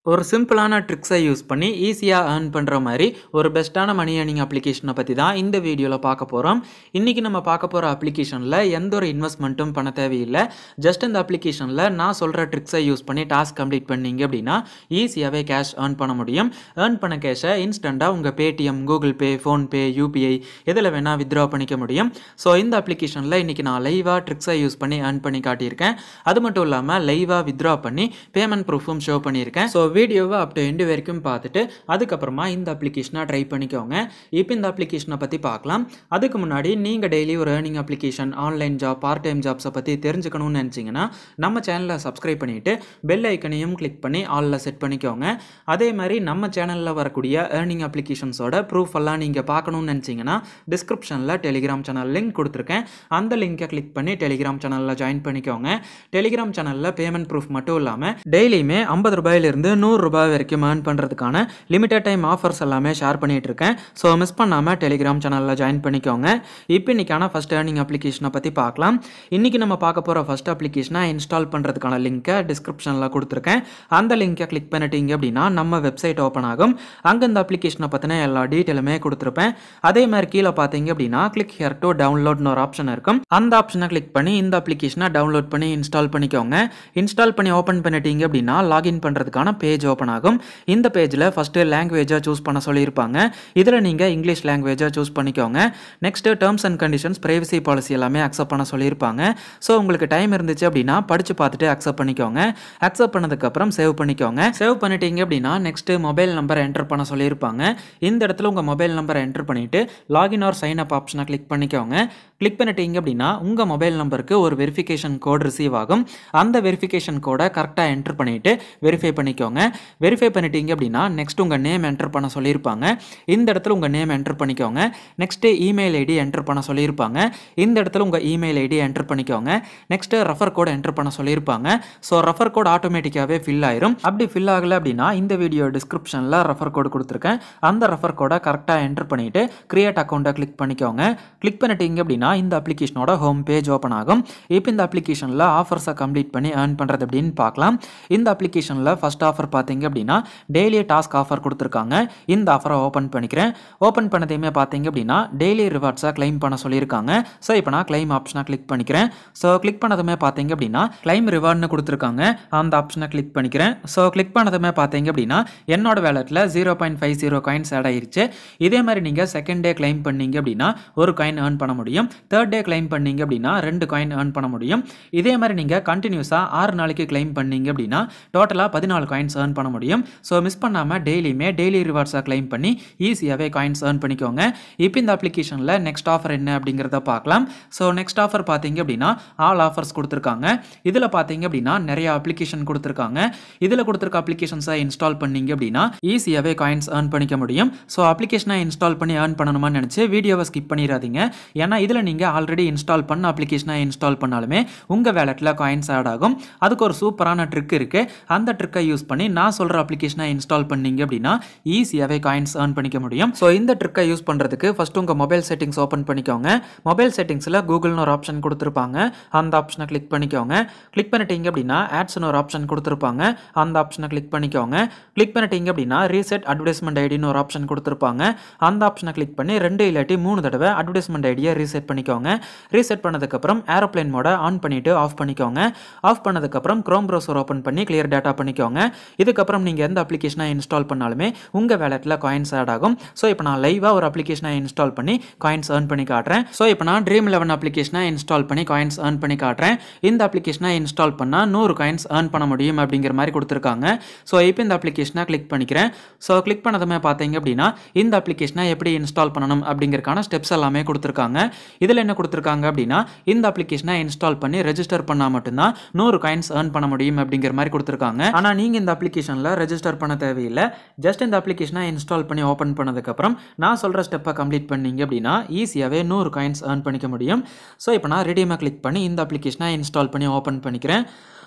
ஒரு சிம்பிளான ட்ரிக்ஸை யூஸ் பண்ணி ஈஸியாக ஏர்ன் பண்ணுற மாதிரி ஒரு பெஸ்ட்டான மணி ஏர்னிங் அப்ளிகேஷனை பற்றி தான் இந்த வீடியோவில் பார்க்க போகிறோம் இன்றைக்கி நம்ம பார்க்க போகிற அப்ளிகேஷனில் எந்த ஒரு இன்வெஸ்ட்மெண்ட்டும் பண்ண தேவையில்லை ஜஸ்ட் இந்த அப்ளிகேஷனில் நான் சொல்கிற ட்ரிக்ஸை யூஸ் பண்ணி டாஸ்க் கம்ப்ளீட் பண்ணீங்க அப்படின்னா ஈஸியாகவே கேஷ் ஏர்ன் பண்ண முடியும் ஏர்ன் பண்ண கேஷை இன்ஸ்டண்ட்டாக உங்கள் Paytm Google Pay PhonePe UPI எதில் வேணால் வித்ட்ரா பண்ணிக்க முடியும் ஸோ இந்த அப்ளிகேஷனில் இன்றைக்கி நான் லைவாக ட்ரிக்ஸை யூஸ் பண்ணி ஏர்ன் பண்ணி காட்டியிருக்கேன் அது மட்டும் இல்லாமல் லைவாக வித்ட்ரா பண்ணி பேமெண்ட் ப்ரூஃபும் ஷோ பண்ணியிருக்கேன் ஸோ வீடியோவை அப் டு எண்டு வரைக்கும் பார்த்துட்டு அதுக்கப்புறமா இந்த அப்ளிகேஷனை ட்ரை பண்ணிக்கோங்க இப்போ இந்த அப்ளிகேஷனை பற்றி பார்க்கலாம் அதுக்கு முன்னாடி நீங்கள் டெய்லி ஒரு earning application online job part time ஜாப்ஸை பற்றி தெரிஞ்சுக்கணும்னு நினச்சிங்கன்னா நம்ம சேனலை சப்ஸ்கிரைப் பண்ணிவிட்டு பெல் ஐக்கனையும் கிளிக் பண்ணி ஆலில் செட் பண்ணிக்கோங்க அதே மாதிரி நம்ம சேனலில் வரக்கூடிய ஏர்னிங் அப்ளிகேஷன்ஸோட ப்ரூஃப் எல்லாம் நீங்கள் பார்க்கணும்னு நினச்சிங்கன்னா டிஸ்கிரிப்ஷனில் டெலிகிராம் சேனல் லிங்க் கொடுத்துருக்கேன் அந்த லிங்கை கிளிக் பண்ணி டெலிகிராம் சேனலில் ஜாயின் பண்ணிக்கோங்க டெலிகிராம் சேனலில் பேமெண்ட் ப்ரூஃப் மட்டும் இல்லாமல் டெய்லியுமே ஐம்பது ரூபாயிலிருந்து நூறு ரூபாய் வரைக்கும் ஏர்ன் பண்ணுறதுக்கான லிமிடெட் டைம் ஆஃபர்ஸ் எல்லாமே ஷேர் பண்ணிட்டு இருக்கேன் ஸோ மிஸ் பண்ணாமல் டெலிகிராம் சேனலில் ஜாயின் பண்ணிக்கோங்க இப்போ இன்னைக்கான ஃபஸ்ட் ஏர்னிங் அப்ளிகேஷனை பற்றி பார்க்கலாம் இன்றைக்கி நம்ம பார்க்க போகிற ஃபஸ்ட் அப்ளிகேஷனை இன்ஸ்டால் பண்ணுறதுக்கான லிங்க்கை டிஸ்கிரிப்ஷனில் கொடுத்துருக்கேன் அந்த லிங்கை கிளிக் பண்ணிட்டீங்க அப்படின்னா நம்ம வெப்சைட் ஓப்பன் ஆகும் அங்கே இந்த அப்ளிகேஷனை பற்றின எல்லா டீட்டெயிலுமே கொடுத்துருப்பேன் அதே மாதிரி கீழே பார்த்தீங்க அப்படின்னா கிளிக் ஹியர் டு டவுன்லோட்னு ஒரு ஆப்ஷன் இருக்கும் அந்த ஆப்ஷனை கிளிக் பண்ணி இந்த அப்ளிகேஷனை டவுன்லோட் பண்ணி இன்ஸ்டால் பண்ணிக்கோங்க இன்ஸ்டால் பண்ணி ஓப்பன் பண்ணிட்டீங்க அப்படின்னா லாகின் பண்ணுறதுக்கான பேஜ் ஓப்பன் ஆகும் இந்த பேஜில் ஃபஸ்ட்டு லாங்குவேஜை சூஸ் பண்ண சொல்லியிருப்பாங்க இதில் நீங்கள் இங்கிலீஷ் லாங்குவேஜை சூஸ் பண்ணிக்கோங்க next terms and conditions privacy policy எல்லாமே அக்செப்ட் பண்ண சொல்லியிருப்பாங்க ஸோ உங்களுக்கு டைம் இருந்துச்சு அப்படின்னா படித்து பார்த்துட்டு அக்செப்ட் பண்ணிக்கோங்க அக்செப்ட் பண்ணதுக்கப்புறம் சேவ் பண்ணிக்கோங்க சேவ் பண்ணிட்டீங்க அப்படின்னா நெக்ஸ்ட்டு மொபைல் நம்பர் என்டர் பண்ண சொல்லியிருப்பாங்க இந்த இடத்துல உங்கள் மொபைல் நம்பரை என்டர் பண்ணிவிட்டு லாகின் ஆர் சைன் அப் ஆப்ஷனை கிளிக் பண்ணிக்கோங்க கிளிக் பண்ணிட்டீங்க அப்படின்னா உங்கள் மொபைல் நம்பருக்கு ஒரு வெரிஃபிகேஷன் கோட் ரிசீவ் ஆகும் அந்த வெரிஃபிகேஷன் கோடை கரெக்டாக என்டர் பண்ணிவிட்டு வெரிஃபை பண்ணிக்கோங்க வெரிஃபை பண்ணிட்டீங்க அப்படின்னா நெக்ஸ்ட் உங்கள் நேம் என்டர் பண்ண சொல்லியிருப்பாங்க இந்த இடத்துல உங்கள் நேம் என்டர் பண்ணிக்கோங்க நெக்ஸ்ட்டு இமெயில் ஐடி என்டர் பண்ண சொல்லியிருப்பாங்க இந்த இடத்துல உங்கள் இமெயில் ஐடி என்டர் பண்ணிக்கோங்க நெக்ஸ்ட்டு ரெஃபர் கோட் என்டர் பண்ண சொல்லியிருப்பாங்க ஸோ ரெஃபர் கோட் ஆட்டோமேட்டிக்காகவே ஃபில் ஆயிரும் அப்படி ஃபில் ஆகலை அப்படின்னா இந்த வீடியோ டிஸ்கிரிப்ஷனில் ரெஃபர் கோட் கொடுத்துருக்கேன் அந்த ரெஃபர் கோடை கரெக்டாக என்டர் பண்ணிவிட்டு கிரியேட் அக்கௌண்ட்டை கிளிக் பண்ணிக்கோங்க கிளிக் பண்ணிட்டீங்க அப்படின்னா இந்த அப்ளிகேஷனோட ஹோம் பேஜ் ஓப்பன் ஆகும் இப்போ இந்த அப்ளிகேஷனில் ஆஃபர்ஸை கம்ப்ளீட் பண்ணி ஏர்ன் பண்ணுறது அப்படின்னு பார்க்கலாம் இந்த அப்ளிகேஷனில் ஃபஸ்ட் ஆஃபர் பார்த்தீங்க அப்படின்னா டெய்லி டாஸ்க் ஆஃபர் கொடுத்துருக்காங்க இந்த ஆஃபரை ஓப்பன் பண்ணிக்கிறேன் ஓப்பன் பண்ணதையுமே பார்த்தீங்க அப்படின்னா டெய்லி ரிவார்ட்ஸை கிளைம் பண்ண சொல்லியிருக்காங்க ஸோ இப்போ நான் கிளைம் ஆப்ஷனை கிளிக் பண்ணிக்கிறேன் ஸோ கிளிக் பண்ணதுமே பார்த்தீங்க அப்படின்னா கிளைம் ரிவார்ட்னு கொடுத்துருக்காங்க அந்த ஆப்ஷனை கிளிக் பண்ணிக்கிறேன் ஸோ கிளிக் பண்ணதுமே பார்த்தீங்க அப்படின்னா என்னோட வேலெட்டில் zero point five zero coins add ஆயிருச்சு இதே மாதிரி நீங்கள் செகண்ட் டே கிளைம் பண்ணீங்க அப்படின்னா ஒரு காயின் ஏர்ன் பண்ண முடியும் தேர்ட் டே கிளைம் பண்ணீங்க அப்படின்னா ரெண்டு காயின் ஏர்ன் பண்ண முடியும் இதே மாதிரி நீங்கள் கண்டினியூஸாக ஆறு நாளைக்கு கிளைம் பண்ணீங்க அப்படின்னா டோட்டலாக பதினாலு காயின்ஸ் ஏர்ன் பண்ண முடியும் ஸோ மிஸ் பண்ணாமல் டெய்லியுமே டெய்லி ரிவார்ட்ஸாக கிளைம் பண்ணி ஈஸியாகவே காயின்ஸ் ஏர்ன் பண்ணிக்கோங்க இப்போ இந்த அப்ளிகேஷனில் நெக்ஸ்ட் ஆஃபர் என்ன அப்படிங்கிறத பார்க்கலாம் ஸோ நெக்ஸ்ட் ஆஃபர் பார்த்தீங்க அப்படின்னா ஆல் ஆஃபர்ஸ் கொடுத்துருக்காங்க இதில் பார்த்தீங்க அப்படின்னா நிறைய அப்ளிகேஷன் கொடுத்துருக்காங்க இதில் கொடுத்துருக்க அப்ளிகேஷன்ஸை இன்ஸ்டால் பண்ணீங்க அப்படின்னா ஈஸியாகவே காயின்ஸ் ஏர்ன் பண்ணிக்க முடியும் ஸோ அப்ளிகேஷனை இன்ஸ்டால் பண்ணி ஏர்ன் பண்ணணுமான்னு நினச்சி வீடியோவை ஸ்கிப் பண்ணிடாதீங்க ஏன்னா இதில் நீங்கள் ஆல்ரெடி இன்ஸ்டால் பண்ண அப்ளிகேஷனை இன்ஸ்டால் பண்ணாலுமே உங்கள் வேலெட்டில் காயின்ஸ் ஆட் ஆகும் அதுக்கு ஒரு சூப்பரான ட்ரிக் இருக்குது அந்த ட்ரிக்கை யூஸ் பண்ணி நான் சொல்கிற அப்ளிகேஷனை இன்ஸ்டால் பண்ணீங்க அப்படின்னா ஈஸியாகவே காயின்ஸ் ஏர்ன் பண்ணிக்க முடியும் ஸோ இந்த ட்ரிக்கை யூஸ் பண்ணுறதுக்கு ஃபஸ்ட்டு உங்கள் மொபைல் செட்டிங்ஸ் ஓப்பன் பண்ணிக்கோங்க மொபைல் செட்டிங்ஸில் கூகுள்னு ஒரு ஆப்ஷன் கொடுத்துருப்பாங்க அந்த ஆப்ஷனை கிளிக் பண்ணிக்கோங்க கிளிக் பண்ணிட்டீங்க அப்படின்னா ஆட்ஸ்னு ஒரு ஆப்ஷன் கொடுத்துருப்பாங்க அந்த ஆப்ஷனை கிளிக் பண்ணிக்கோங்க கிளிக் பண்ணிட்டீங்க அப்படின்னா ரீசெட் அட்வர்டைஸ்மெண்ட் ஐடின்னு ஒரு ஆப்ஷன் கொடுத்துருப்பாங்க அந்த ஆப்ஷனை கிளிக் பண்ணி ரெண்டு இல்லாட்டி மூணு தடவை அட்வர்டைஸ்மெண்ட் ஐடியை ரீசெட் பண்ணிக்கோங்க ரீசெட் பண்ணதுக்கப்புறம் ஏரோப்ளைன் மோட ஆன் பண்ணிவிட்டு ஆஃப் பண்ணிக்கோங்க ஆஃப் பண்ணதுக்கப்புறம் க்ரோம் ப்ரௌசர் ஓப்பன் பண்ணி கிளியர் டேட்டா பண்ணிக்கோங்க இதுக்கப்புறம் நீங்கள் எந்த அப்ளிகேஷனை இன்ஸ்டால் பண்ணாலுமே உங்கள் வேலெட்டில் காயின்ஸ் ஆட் ஆகும் ஸோ இப்போ நான் லைவாக ஒரு அப்ளிகேஷனை இன்ஸ்டால் பண்ணி காயின்ஸ் ஏர்ன் பண்ணி காட்டுறேன் ஸோ இப்போ நான் ட்ரீம் லெவன் அப்ளிகேஷனை இன்ஸ்டால் பண்ணி காயின்ஸ் ஏர்ன் பண்ணி காட்டுறேன் இந்த அப்ளிகேஷனை இன்ஸ்டால் பண்ணால் நூறு காயின்ஸ் ஏர்ன் பண்ண முடியும் அப்படிங்கிற மாதிரி கொடுத்துருக்காங்க ஸோ இப்போ இந்த அப்ளிகேஷனை கிளிக் பண்ணிக்கிறேன் ஸோ கிளிக் பண்ணதுமே பார்த்தீங்க அப்படின்னா இந்த அப்ளிகேஷனை எப்படி இன்ஸ்டால் பண்ணணும் அப்படிங்கிறக்கான ஸ்டெப்ஸ் எல்லாமே கொடுத்துருக்காங்க இதில் என்ன கொடுத்துருக்காங்க அப்படின்னா இந்த அப்ளிகேஷனை இன்ஸ்டால் பண்ணி ரெஜிஸ்டர் பண்ணால் மட்டும்தான் நூறு காயின்ஸ் ஏர்ன் பண்ண முடியும் அப்படிங்கிற மாதிரி கொடுத்துருக்காங்க ஆனால் நீங்கள் இந்த அப்ளிகேஷனில் ரெஜிஸ்டர் பண்ண தேவையில்லை ஜஸ்ட் இந்த அப்ளிகேஷனை இன்ஸ்டால் பண்ணி ஓப்பன் பண்ணதுக்கப்புறம் நான் சொல்கிற ஸ்டெப்பை கம்ப்ளீட் பண்ணீங்க அப்படின்னா ஈஸியாகவே நூறு காயின்ஸ் ஏர்ன் பண்ணிக்க முடியும் ஸோ இப்போ நான் ரெடியமாக கிளிக் பண்ணி இந்த அப்ளிகேஷனை இன்ஸ்டால் பண்ணி ஓப்பன் பண்ணிக்கிறேன்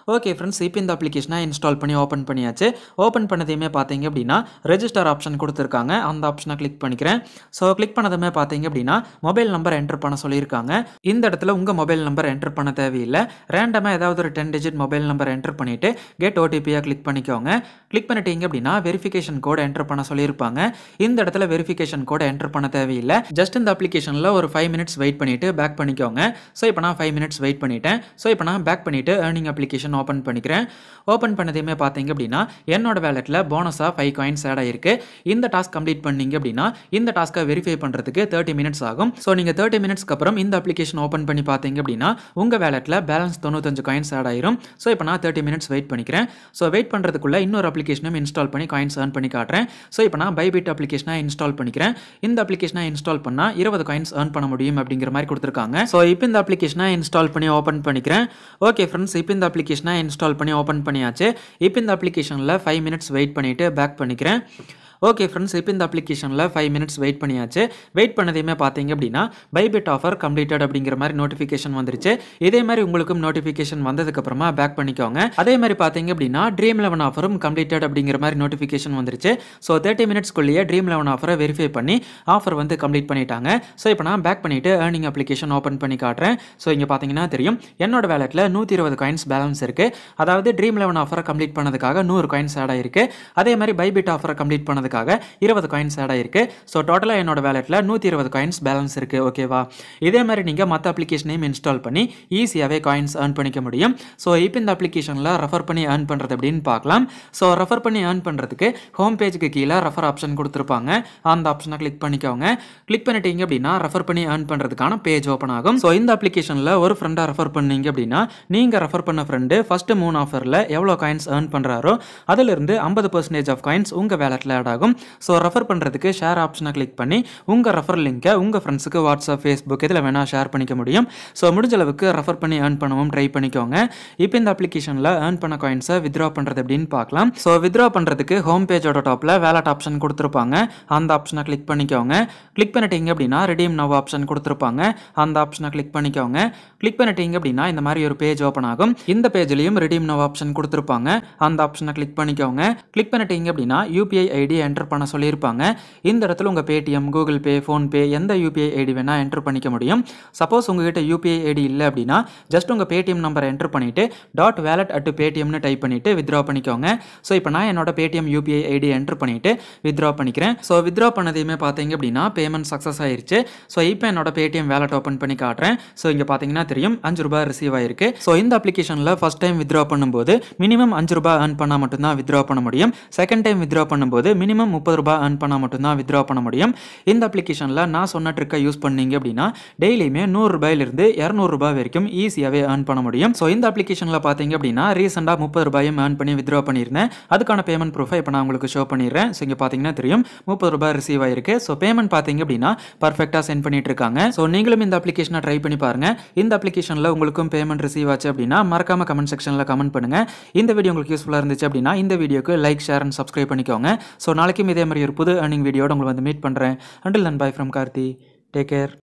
ஓகே ஃப்ரெண்ட்ஸ் இப்போ இந்த அப்ளிகேஷனை இன்ஸ்டால் பண்ணி ஓப்பன் பண்ணியாச்சு ஓப்பன் பண்ணதையுமே பார்த்தீங்க அப்படின்னா ரெஜிஸ்டர் ஆப்ஷன் கொடுத்துருக்காங்க அந்த ஆப்ஷனை கிளிக் பண்ணிக்கிறேன் ஸோ கிளிக் பண்ணதுமே பார்த்தீங்க அப்படின்னா மொபைல் நம்பர் என்டர் பண்ண சொல்லியிருக்காங்க இந்த இடத்துல உங்கள் மொபைல் நம்பர் என்டர் பண்ண தேவையில்லை ரேண்டமாக ஏதாவது ஒரு ten digit mobile number enter பண்ணிவிட்டு கெட் ஓடிபியாக கிளிக் பண்ணிக்கோங்க கிளிக் பண்ணிட்டீங்க அப்படின்னா வெரிஃபிகேஷன் கோட் என்டர் பண்ண சொல்லியிருப்பாங்க இந்த இடத்துல வெரிஃபிகேஷன் கோட் என்டர் பண்ண தேவையில்லை ஜஸ்ட் இந்த அப்ளிகேஷனில் ஒரு ஃபைவ் மினிட்ஸ் வெயிட் பண்ணிவிட்டு பேக் பண்ணிக்கோங்க ஸோ இப்போ நான் ஃபைவ் மினிட்ஸ் வெயிட் பண்ணிட்டேன் ஸோ இப்போ நான் பேக் பண்ணிவிட்டு ஏர்னிங் அப்ளிகேஷன் ஓப்பன் பண்ணிக்கிறேன் ஓப்பன் பண்ணதையுமே பார்த்தீங்க அப்படின்னா என்னோட வேலெட்டில் போனஸாக ஃபைவ் காயின்ஸ் ஆட் ஆயிருக்கு இந்த டாஸ்க் கம்ப்ளீட் பண்ணீங்க அப்படின்னா இந்த டாஸ்க்கை வெரிஃபை பண்ணுறதுக்கு தேர்ட்டி மினிட்ஸ் ஆகும் ஸோ நீங்கள் தேர்ட்டி மினிட்ஸ்க்கு அப்புறம் இந்த அப்ளிகேஷன் ஓப்பன் பண்ணி பார்த்தீங்க அப்படின்னா உங்கள் வேலெட்டில் பேலன்ஸ் தொண்ணூத்தஞ்சு காயின்ஸ் ஆட் ஆயிரும் ஸோ இப்போ நான் தேர்ட்டி மினிட்ஸ் வெயிட் பண்ணிக்கிறேன் ஸோ வெயிட் பண்ணுறதுக்குள்ள இன்னொரு அப்ளிகேஷனும் இன்ஸ்டால் பண்ணி காயின்ஸ் ஏர்ன் பண்ணி காட்டுறேன் ஸோ இப்போ நான் பைபிட் அப்ளிகேஷனை இன்ஸ்டால் பண்ணிக்கிறேன் இந்த அப்ளிகேஷனை இன்ஸ்டால் பண்ணால் இருபது காயின்ஸ் ஏர்ன் பண்ண முடியும் அப்படிங்கிற மாதிரி கொடுத்துருக்காங்க ஸோ இப்போ இந்த அப்ளிகேஷனை இன்ஸ்டால் பண்ணி ஓப்பன் பண்ணிக்கிறேன் ஓகே ஃப்ரெண்ட்ஸ் இப்போ இந்த அப்ளிகேஷனை இன்ஸ்டால் பண்ணி ஓப்பன் பண்ணியாச்சு இப்போ இந்த அப்ளிகேஷனில் ஃபைவ் மினிட்ஸ் வெயிட் பண்ணிவிட்டு பேக் பண்ணிக்கிறேன் ஓகே ஃப்ரெண்ட்ஸ் இப்போ இந்த அப்ளிகேஷனில் ஃபைவ் மினிட்ஸ் வெயிட் பண்ணியாச்சு வெயிட் பண்ணதையுமே பார்த்தீங்க அப்படின்னா பைபிட் ஆஃபர் கம்ப்ளீட்டட் அப்படிங்கிற மாதிரி நோட்டிஃபிகேஷன் வந்துருச்சு இதே மாதிரி உங்களுக்கும் நோட்டிஃபிகேஷன் வந்ததுக்கப்புறமா பேக் பண்ணிக்கோங்க அதே மாதிரி பார்த்தீங்க அப்படின்னா ட்ரீம் லெவன் ஆஃபரும் கம்ப்ளீட்டட் அப்படிங்கிற மாதிரி நோட்டிஃபிகேஷன் வந்துருச்சு ஸோ தேர்ட்டி மினிட்ஸ்க்குள்ளேயே ட்ரீம் லெவன் ஆஃபரை வெரிஃபை பண்ணி ஆஃபர் வந்து கம்ப்ளீட் பண்ணிட்டாங்க ஸோ இப்போ நான் பேக் பண்ணிவிட்டு ஏர்னிங் அப்ளிகேஷன் ஓப்பன் பண்ணி காட்டுறேன் ஸோ இங்கே பார்த்தீங்கன்னா தெரியும் என்னோட வேலெட்டில் நூற்றி இருபது காயின்ஸ் பேலன்ஸ் இருக்குது அதாவது ட்ரீம் லெவன் ஆஃபரை கம்ப்ளீட் பண்ணதுக்காக நூறு காயின்ஸ் ஆட் ஆயிருக்கு அதே மாதிரி பைபிட் ஆஃபரை கம்ப்ளீட் பண்ணதுக்காக இருபது காயின்ஸ் ஆட் ஆயிருக்கு ஸோ டோட்டலாக என்னோட வேலெட்டில் நூற்றி இருபது காயின்ஸ் பேலன்ஸ் இருக்குது ஓகேவா இதே மாதிரி நீங்கள் மற்ற அப்ளிகேஷனையும் இன்ஸ்டால் பண்ணி ஈஸியாகவே காயின்ஸ் ஏர்ன் பண்ணிக்க முடியும் ஸோ இப்போ இந்த அப்ளிகேஷனில் ரெஃபர் பண்ணி ஏர்ன் பண்ணுறது அப்படின்னு பார்க்கலாம் ஸோ ரெஃபர் பண்ணி ஏர்ன் பண்ணுறதுக்கு ஹோம் பேஜுக்கு கீழே ரெஃபர் ஆப்ஷன் கொடுத்துருப்பாங்க அந்த ஆப்ஷனை கிளிக் பண்ணிக்கோங்க கிளிக் பண்ணிட்டீங்க அப்படின்னா ரெஃபர் பண்ணி ஏர்ன் பண்ணுறதுக்கான பேஜ் ஓப்பன் ஆகும் ஸோ இந்த அப்ளிகேஷனில் ஒரு ஃப்ரெண்டாக ரெஃபர் பண்ணீங்க அப்படின்னா நீங்கள் ரெஃபர் பண்ண ஃப்ரெண்டு ஃபஸ்ட்டு மூணு ஆஃபரில் எவ்வளோ காயின்ஸ் ஏர்ன் பண்ணுறாரோ அதிலிருந்து ஐம்பது பர்சன்டேஜ் ஆஃப் காயின்ஸ் உங்கள் வேலெட்டில் ஆட் ஆகும் ஸோ ரெஃபர் பண்ணுறதுக்கு ஷேர் ஆப்ஷனை கிளிக் பண்ணி உங்கள் ரெஃபர் லிங்கை உங்கள் ஃப்ரெண்ட்ஸுக்கு வாட்ஸ்அப் ஃபேஸ்புக் இதில் வேணால் ஷேர் பண்ணிக்க முடியும் ஸோ முடிஞ்ச அளவுக்கு ரெஃபர் பண்ணி ஏர்ன் பண்ணவும் ட்ரை பண்ணிக்கோங்க இப்போ இந்த அப்ளிகேஷனில் ஏர்ன் பண்ண காயின்ஸை வித்ரா பண்ணுறது எப்படின்னு பார்க்கலாம் ஸோ வித்ரா பண்ணுறதுக்கு ஹோம் பேஜோட டாப்பில் வேலட் ஆப்ஷன் கொடுத்துருப்பாங்க அந்த ஆப்ஷனை கிளிக் பண்ணிக்கோங்க கிளிக் பண்ணிட்டீங்க அப்படின்னா ரெடீம் நவ் ஆப்ஷன் கொடுத்துருப்பாங்க அந்த ஆப்ஷனை கிளிக் பண்ணிக்கோங்க கிளிக் பண்ணிட்டீங்க அப்படின்னா இந்த மாதிரி ஒரு பேஜ் ஓப்பன் ஆகும் இந்த பேஜ்லையும் ரெடீம் நவ் ஆப்ஷன் கொடுத்துருப்பாங்க அந்த ஆப்ஷனை கிளிக் பண்ணிக்கோங்க கிளிக் பண்ணிட்டீங்க அப்படின்னா யூபிஐ ஐடி என்டர் பண்ண சொல்லியிருப்பாங்க இந்த இடத்துல உங்கள் பேடிஎம் கூகுள் பே ஃபோன்பே எந்த யூபிஐ ஐடி வேணால் என்டர் பண்ணிக்க முடியும் சப்போஸ் உங்ககிட்ட யூபிஐ ஐடி இல்லை அப்படின்னா ஜஸ்ட் உங்கள் பேடிஎம் நம்பரை என்டர் பண்ணிவிட்டு டாட் வேலட் அட் பேடிஎம்னு டைப் பண்ணிவிட்டு வித்ரா பண்ணிக்கோங்க ஸோ இப்போ நான் என்னோட பேடிஎம் யூபிஐ ஐடி என்டர் பண்ணிவிட்டு வித்ரா பண்ணிக்கிறேன் ஸோ வித்ரா பண்ணதையுமே பார்த்தீங்க அப்படின்னா பேமெண்ட் சக்ஸஸ் ஆயிருச்சு ஸோ இப்போ என்னோட பேடிஎம் வேலட் ஓப்பன் பண்ணி காட்டுறேன் ஸோ இங்கே பார்த்தீங்கன்னா தெரியும் அஞ்சு ரூபாய் ரிசீவ் ஆயிருக்கு ஸோ இந்த அப்ளிகேஷனில் ஃபஸ்ட் டைம் வித்ரா பண்ணும்போது மினிமம் அஞ்சு ரூபாய் ஏர்ன் பண்ணால் மட்டும்தான் வித்ரா பண்ண முடியும் செகண்ட் டைம் வித்ரா பண்ணும்போது மினிமம் முப்பது ரூபாய் ஏர்ன் பண்ணால் மட்டும்தான் வித்ரா பண்ண முடியும் இந்த அப்ளிகேஷனில் நான் சொன்ன ட்ரிக்கை யூஸ் பண்ணீங்க அப்படின்னா டெய்லியுமே நூறு ரூபாயிலிருந்து இரநூறுபா வரைக்கும் ஈஸியாகவே ஏர்ன் பண்ண முடியும் ஸோ இந்த அப்ளிகேஷனில் பார்த்தீங்க அப்படின்னா ரீசெண்டாக முப்பது ரூபாயும் ஏர்ன் பண்ணி வித்ரா பண்ணியிருந்தேன் அதுக்கான பேமெண்ட் ப்ரூஃபை இப்போ நான் உங்களுக்கு ஷோ பண்ணிடுறேன் ஸோ இங்கே பார்த்தீங்கன்னா தெரியும் முப்பது ரூபாய் ரிசீவ் ஆயிருக்கு ஸோ பேமெண்ட் பார்த்தீங்க அப்படின்னா பர்ஃபெக்டாக சென்ட் பண்ணிட்டு இருக்காங்க ஸோ நீங்களும் இந்த அப்ளிகேஷனை ட்ரை பண்ணி பாருங்க இந்த அப்ளிகேஷனில் உங்களுக்கும் பேமெண்ட் ரிசீவ் ஆச்சு அப்படின்னா மறக்காம கமெண்ட் செக்ஷனில் கமெண்ட் பண்ணுங்க இந்த வீடியோ உங்களுக்கு யூஸ்ஃபுல்லாக இருந்துச்சு அப்படின்னா இந்த வீடியோக்கு லைக் ஷேர் அண்ட் சப்ஸ்கிரைப் பண்ணிக்கோங்க ஸோ நாளைக்கும் இதே மாதிரி ஒரு புது earning வீடியோட உங்களை வந்து மீட் பண்ணுறேன் until then bye from Karthi take care